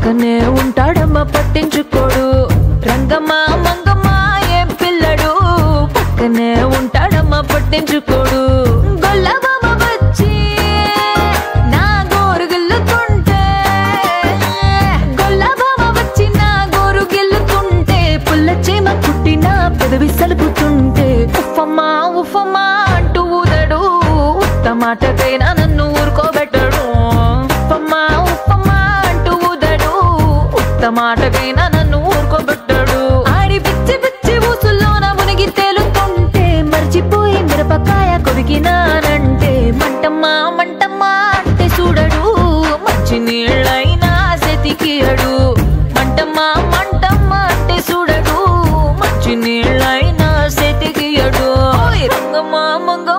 పక్కనే ఉంటాడమ్మ పట్టించుకోడు రంగమ్మ మంగమ్మ ఏం పిల్లడు పక్కనే ఉంటాడమ్మ పట్టించుకోడు గొల్లబామ వచ్చి నా గోరు గిల్లుతుంటే గొల్లబామ వచ్చి నా గోరు గిల్లుతుంటే పుల్ల చీమ కుట్టిన పెదవి సలుపుతుంటే ఉఫమ్మా ఉఫమ్మా అంటూ ఊదడు ఉత్త మాటకైనా నన్ను ఊరుకోబెట్టడు ఉఫమ్మా ఉఫమ్మా అంటూ ఊదడు ఉత్త మాటకైనా నన్ను ఊరుకోబెట్టడు ఆడి పిచ్చి పిచ్చి ఊసుల్లోన మునిగి తేలుతుంటే మర్చిపోయి మిరపకాయ కొరికినానంటే మంటమ్మా మంటమ్మా అంటే చూడడు మంచి నీళ్ళైనా సెతికియడు మంటమ్మా మంటమ్మా అంటే చూడడు మంచి నీళ్ళైనా సెతికియడు ఓయ్ రంగమ్మా మంగ